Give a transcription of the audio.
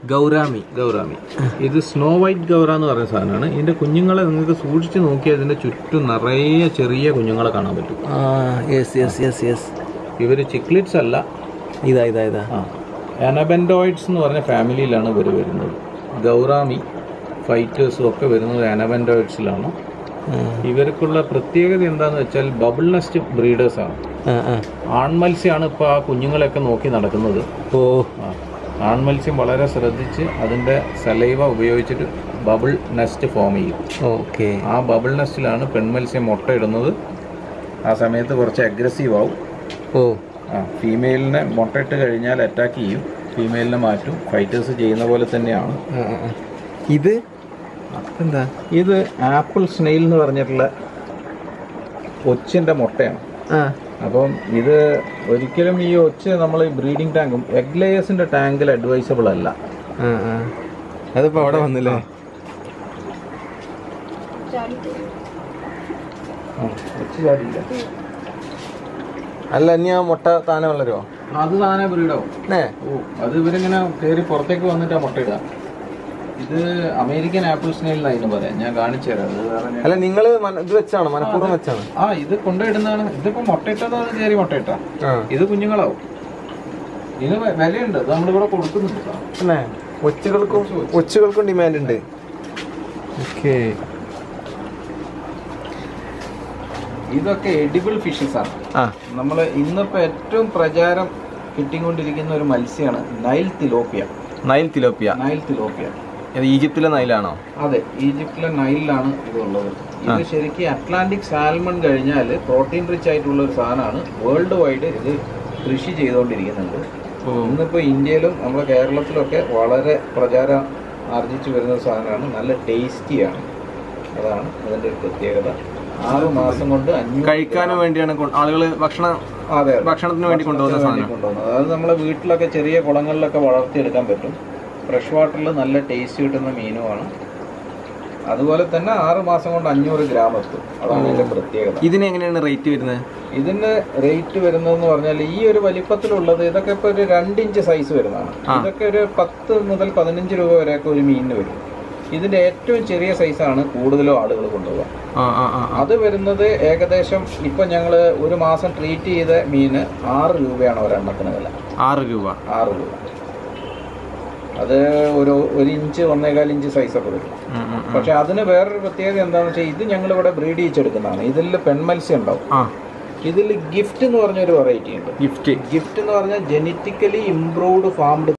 Gourami gourami ഇത് snow white ഗൗര എന്ന് പറയുന്ന സാധനമാണ് ഇതിന്റെ കുഞ്ഞുങ്ങളെ നിങ്ങൾക്ക് സൂക്ഷിച്ച് നോക്കിയാൽ ഇതിന്റെ ചുറ്റും നിറയെ ചെറിയ കുഞ്ഞുങ്ങളെ കാണാൻ പറ്റും ആ യെസ് യെസ് യെസ് യെസ് ഇവര് ചിക്ലിറ്റ്സ് അല്ല ഇതാ ഇതാ ഇതാ ആ അനബൻഡോയിഡ്സ് എന്ന് പറഞ്ഞ ഫാമിലിയിലാണ് ഇവർ വരുന്നത് ഗൗറാമി ഫൈറ്റേഴ്സും ഒക്കെ വരുന്നത് അനബൻഡോയിഡ്സിലാണ് ഇവർക്കുള്ള പ്രത്യേകത എന്താന്ന് വെച്ചാൽ ബബിൾ നെസ്റ്റ് ബ്രീഡേഴ്സ് ആണ് ആ ആ ആൺമത്സ്യമാണ് ഇപ്പോൾ ആ കുഞ്ഞുങ്ങളെയൊക്കെ നോക്കി നടക്കുന്നത് ഓ ആ. ആൺമത്സ്യം വളരെ ശ്രദ്ധിച്ച് അതിൻ്റെ സലൈവ ഉപയോഗിച്ചിട്ട് ബബിൾ നെസ്റ്റ് ഫോം ചെയ്യും ഓക്കെ ആ ബബിൾ നെസ്റ്റിലാണ് പെൺമത്സ്യം മുട്ടയിടുന്നത് ആ സമയത്ത് കുറച്ച് അഗ്രസീവ് ആവും ഓ ആ ഫീമെയിലിനെ മുട്ടയിട്ട് കഴിഞ്ഞാൽ അറ്റാക്ക് ചെയ്യും ഫീമെയിലിനെ മാറ്റും ഫൈറ്റേഴ്സ് ചെയ്യുന്ന പോലെ തന്നെയാണ് ആ, ആ, ആ. ഇത് എന്താ ഇത് ആപ്പിൾ സ്നെയിൽ എന്ന് പറഞ്ഞിട്ടുള്ള ഒച്ചിൻ്റെ മുട്ടയാണ് ആ അപ്പം ഇത് ഒരിക്കലും ഈ ഒച്ച് നമ്മൾ ഈ ബ്രീഡിംഗ് ടാങ്കും എഗ് ലേയേഴ്സിൻ്റെ ടാങ്കിൽ അഡ്വൈസബിൾ അല്ല ആ ആ അതിപ്പോ അവിടെ വന്നില്ലേ ഒച്ച് ചാടില്ല അല്ല ഇനി ആ മുട്ട താനെ വളരുമോ അത് താനെ ബ്രീഡാവും ഏ ഓ അത് ഇവരിങ്ങനെ കയറി പുറത്തേക്ക് വന്നിട്ടാ മുട്ടയിടുക ഇത് അമേരിക്കൻ ആപ്പിൾ സ്നെയിൽ എന്നായിരുന്നു പറയാം ഞാൻ കാണിച്ചു തരാം അത് വേറെ ഞാൻ- അല്ല നിങ്ങള് മന- ഇത് വെച്ചാണ് മനഃപൂർവ്വം വെച്ചാണ് ആ ഇത് കൊണ്ടുപോയിടുന്നതാണ് ഇതിപ്പോ മുട്ടയിട്ടതോ അത് കയറി മുട്ടയിട്ടാ ആ ഇത് കുഞ്ഞുങ്ങളാവും ഇതിന് വെ- വിലയുണ്ട് ഇത് നമ്മളിവിടെ കൊടുക്കുന്നുണ്ട് സാർ പിന്നെ ഒച്ചുകൾക്കും ഒച്ചുകൾക്കും ഡിമാൻഡ് ഉണ്ട് ഓക്കെ ഇതൊക്കെ എഡിബിൾ ഫിഷസ് ആണ് ആ നമ്മൾ ഇന്നിപ്പോ ഏറ്റവും പ്രചാരം കിട്ടിക്കൊണ്ടിരിക്കുന്ന ഒരു മത്സ്യമാണ് Nile tilapia Nile tilapia Nile tilapia ഇത് ഈജിപ്തിലെ നൈലാണോ അതെ ഈജിപ്തിലെ നൈലിലാണ് ഇതുള്ളത് ഇത് ശരിക്കും അറ്റ്ലാന്റിക് സാൽമൺ കഴിഞ്ഞാൽ പ്രോട്ടീൻ റിച്ച് ആയിട്ടുള്ള ഒരു സാധനമാണ് വേൾഡ് വൈഡ് ഇത് കൃഷി ചെയ്തുകൊണ്ടിരിക്കുന്നുണ്ട് ഇന്നിപ്പോ ഇന്ത്യയിലും നമ്മുടെ കേരളത്തിലൊക്കെ വളരെ പ്രചാരം ആർജിച്ചു വരുന്ന ഒരു സാധനമാണ് നല്ല ടേസ്റ്റിയാണ് അതാണ് അതിന്റെ ഒരു പ്രത്യേകത ആറ് മാസം കൊണ്ട് അഞ്ഞൂറ് കഴിക്കാനും വേണ്ടിയാണ് ആളുകൾ ഭക്ഷണം അതെ അതെ. ഭക്ഷണത്തിന് വേണ്ടി കൊണ്ടുപോകുന്ന ഭക്ഷണത്തിന് വേണ്ടി സാധനം കൊണ്ടുപോകുന്നത് അതായത് നമ്മളെ വീട്ടിലൊക്കെ ചെറിയ കുളങ്ങളിലൊക്കെ വളർത്തിയെടുക്കാൻ പറ്റും ഫ്രഷ് വാട്ടറിൽ നല്ല ടേസ്റ്റ് കിട്ടുന്ന മീനുമാണ് അതുപോലെ തന്നെ ആറ് മാസം കൊണ്ട് അഞ്ഞൂറ് ഗ്രാം എത്തും അതാണ് ഇതിന്റെ പ്രത്യേകത ഇതിന് എങ്ങനെയാണ് റേറ്റ് വരുന്നത് ഇതിന് റേറ്റ് വരുന്നതെന്ന് പറഞ്ഞാൽ ഈ ഒരു വലിപ്പത്തിലുള്ളത് ഇതൊക്കെ ഇപ്പൊ ഒരു രണ്ട് ഇഞ്ച് സൈസ് വരുന്നതാണ് ഇതൊക്കെ ഒരു പത്ത് മുതൽ പതിനഞ്ച് രൂപ വരെയൊക്കെ ഒരു മീനിന് വരും ഇതിന്റെ ഏറ്റവും ചെറിയ സൈസാണ് കൂടുതലും ആളുകൾ കൊണ്ടുപോകുക ആ ആ ആ അത് വരുന്നത് ഏകദേശം ഇപ്പൊ ഞങ്ങൾ ഒരു മാസം ട്രീറ്റ് ചെയ്ത മീന് ആറ് രൂപയാണ് ഒരെണ്ണത്തിന് വില ആറ് രൂപ ആറ് രൂപ അത് ഒരു ഒരു ഇഞ്ച് ഒന്നേകാൽ ഇഞ്ച് സൈസൊക്കെ വരും ഉം, ഉം. പക്ഷെ അതിന് വേറൊരു പ്രത്യേകത എന്താണെന്ന് വെച്ചാൽ ഇത് ഞങ്ങൾ ഇവിടെ ബ്രീഡ് ചെയ്യിച്ചെടുക്കുന്നതാണ് ഇതിൽ പെൺമത്സ്യം ഉണ്ടാവും ആ ഇതിൽ ഗിഫ്റ്റ് എന്ന് പറഞ്ഞൊരു വെറൈറ്റി ഉണ്ട് ഗിഫ്റ്റ് ഗിഫ്റ്റ് എന്ന് പറഞ്ഞാൽ ജനറ്റിക്കലി ഇംപ്രൂവ്ഡ് ഫാംഡ്